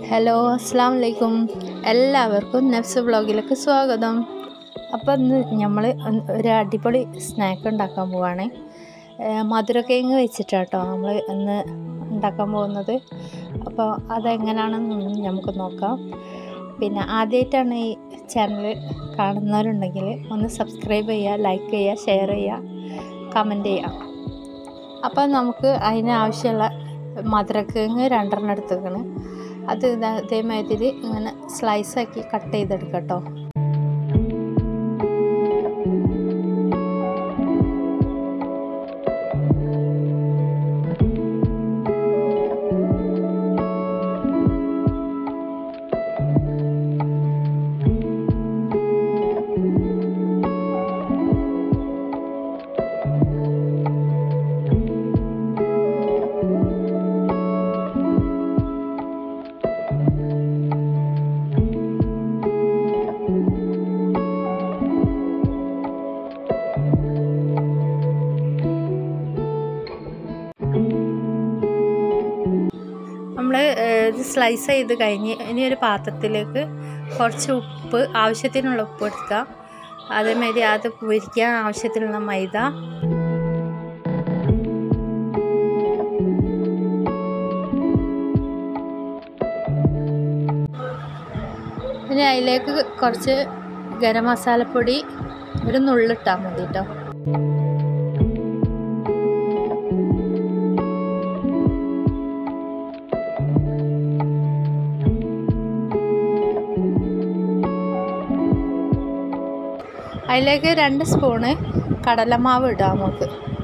hello അസ്സാം വലൈക്കും എല്ലാവർക്കും നെഫ്സ് വ്ളോഗിലേക്ക് സ്വാഗതം അപ്പോൾ ഇന്ന് നമ്മൾ ഒരു അടിപൊളി സ്നാക്ക് ഉണ്ടാക്കാൻ പോവാണ് മധുരക്കിഴങ്ങ് വെച്ചിട്ടാട്ടോ നമ്മൾ ഇന്ന് ഉണ്ടാക്കാൻ പോകുന്നത് അപ്പോൾ അതെങ്ങനെയാണെന്ന് നമുക്ക് നോക്കാം പിന്നെ ആദ്യമായിട്ടാണ് ഈ ചാനൽ കാണുന്നവരുണ്ടെങ്കിൽ ഒന്ന് സബ്സ്ക്രൈബ് ചെയ്യുക ലൈക്ക് ചെയ്യുക ഷെയർ ചെയ്യുക കമൻറ്റ് ചെയ്യുക അപ്പോൾ നമുക്ക് അതിന് ആവശ്യമുള്ള മധുരക്കിഴങ്ങ് രണ്ടെണ്ണം എടുത്തേക്കണ് അത് ഇതാ ഇതേമാതിരി ഇങ്ങനെ സ്ലൈസാക്കി കട്ട് ചെയ്തെടുക്കാം കേട്ടോ നമ്മൾ ഇത് സ്ലൈസ് ചെയ്ത് കഴിഞ്ഞ് ഇനി ഒരു പാത്രത്തിലേക്ക് കുറച്ച് ഉപ്പ് ആവശ്യത്തിനുള്ള ഉപ്പ് എടുക്കുക അതേമാതിരി അത് പൊരിക്കാൻ ആവശ്യത്തിനുള്ള മൈദ ഇനി അതിലേക്ക് കുറച്ച് ഗരം മസാലപ്പൊടി ഒരു നുള്ളിട്ടാൽ മതി കേട്ടോ അതിലേക്ക് രണ്ട് സ്പൂണ് കടലമാവ് ഇടാം നമുക്ക്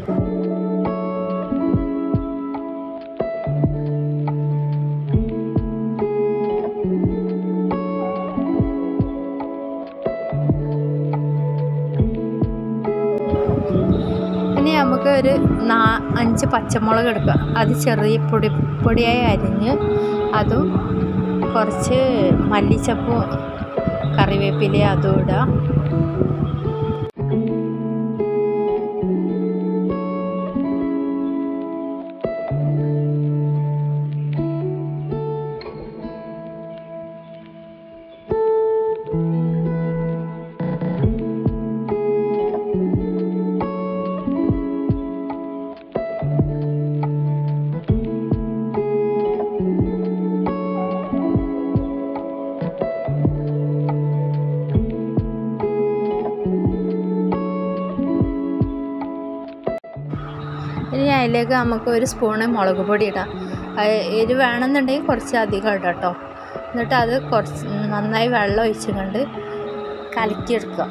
ഇനി നമുക്ക് ഒരു നാ അഞ്ച് പച്ചമുളക് എടുക്കുക അത് ചെറിയ പൊടി പൊടിയായി അരിഞ്ഞ് അതും കുറച്ച് മല്ലിച്ചപ്പും കറിവേപ്പില അതും ഇടുക ഇനി അതിലേക്ക് നമുക്ക് ഒരു സ്പൂണ് മുളക് പൊടി ഇടാം എരിവ് വേണമെന്നുണ്ടെങ്കിൽ കുറച്ച് അധികം ഇടാം കേട്ടോ എന്നിട്ട് അത് കുറച്ച് നന്നായി വെള്ളം ഒഴിച്ചും കൊണ്ട് കലക്കിയെടുക്കുക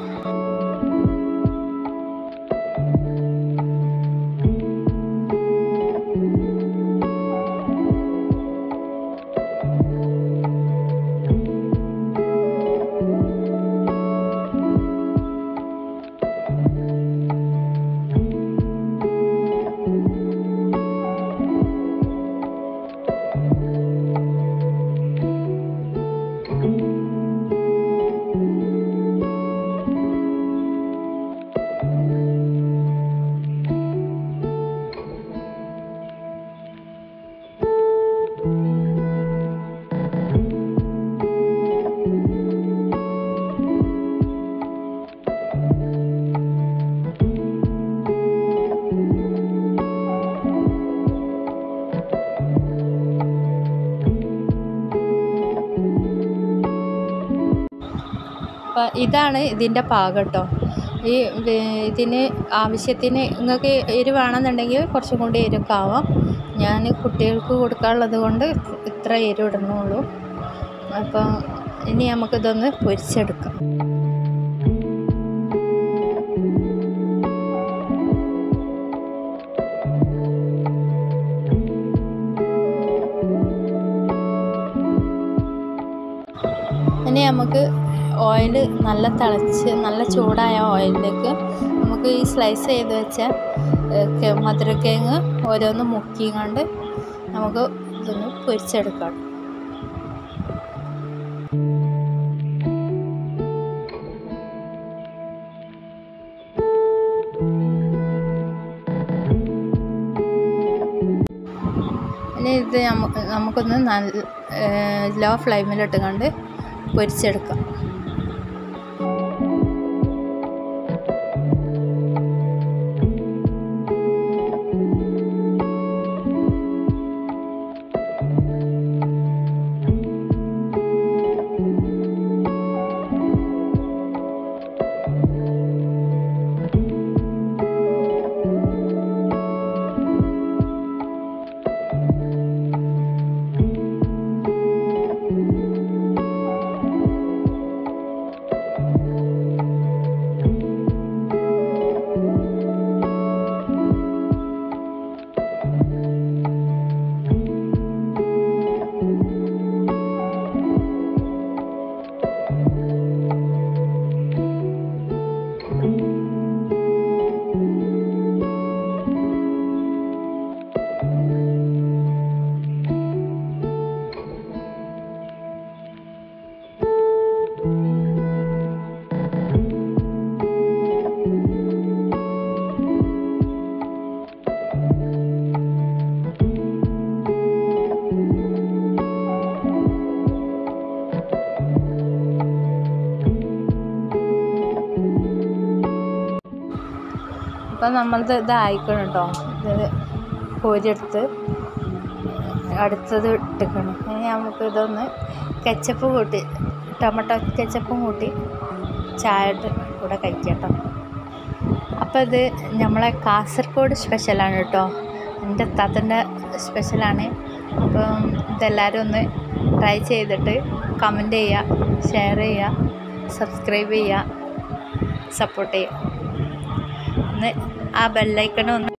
അപ്പം ഇതാണ് ഇതിൻ്റെ പാകം കേട്ടോ ഈ ഇതിന് ആവശ്യത്തിന് നിങ്ങൾക്ക് എരിവ് വേണമെന്നുണ്ടെങ്കിൽ കുറച്ചും കൂടി എരിവൊക്കെ ആവാം ഞാൻ കുട്ടികൾക്ക് കൊടുക്കാനുള്ളത് കൊണ്ട് ഇത്ര എരിവ് ഇടണുള്ളൂ അപ്പം ഇനി നമുക്കിതൊന്ന് പൊരിച്ചെടുക്കാം ഇനി നമുക്ക് ഓയിൽ നല്ല തിളച്ച് നല്ല ചൂടായ ഓയിലിലേക്ക് നമുക്ക് ഈ സ്ലൈസ് ചെയ്ത് വെച്ച മധുരക്കിഴങ്ങ് ഓരോന്ന് മുക്കിയും നമുക്ക് ഇതൊന്ന് പൊരിച്ചെടുക്കാം ഇനി ഇത് നമുക്ക് നമുക്ക് നമുക്കൊന്ന് നല്ല ലോ ഫ്ലെയിമിലിട്ട് കണ്ട് പൊരിച്ചെടുക്കാം അപ്പം നമ്മളത് ഇതായിക്കണം കേട്ടോ ഇത് കോരിയെടുത്ത് അടുത്തത് ഇട്ടിക്കണം ഇനി നമുക്ക് ഇതൊന്ന് കെച്ചപ്പ് കൂട്ടി ടൊമാറ്റോ കെച്ചപ്പും കൂട്ടി ചായയുടെ കൂടെ കഴിക്കാം കേട്ടോ അപ്പോൾ ഇത് നമ്മളെ കാസർഗോഡ് സ്പെഷ്യലാണ് കേട്ടോ എൻ്റെ താത്തൻ്റെ സ്പെഷ്യലാണ് അപ്പം ഇതെല്ലാവരും ഒന്ന് ട്രൈ ചെയ്തിട്ട് കമൻറ്റ് ചെയ്യുക ഷെയർ ചെയ്യുക സബ്സ്ക്രൈബ് ചെയ്യുക സപ്പോർട്ട് ചെയ്യുക ഒന്ന് ആ ബെല്ലൈക്കൺ ഒന്ന്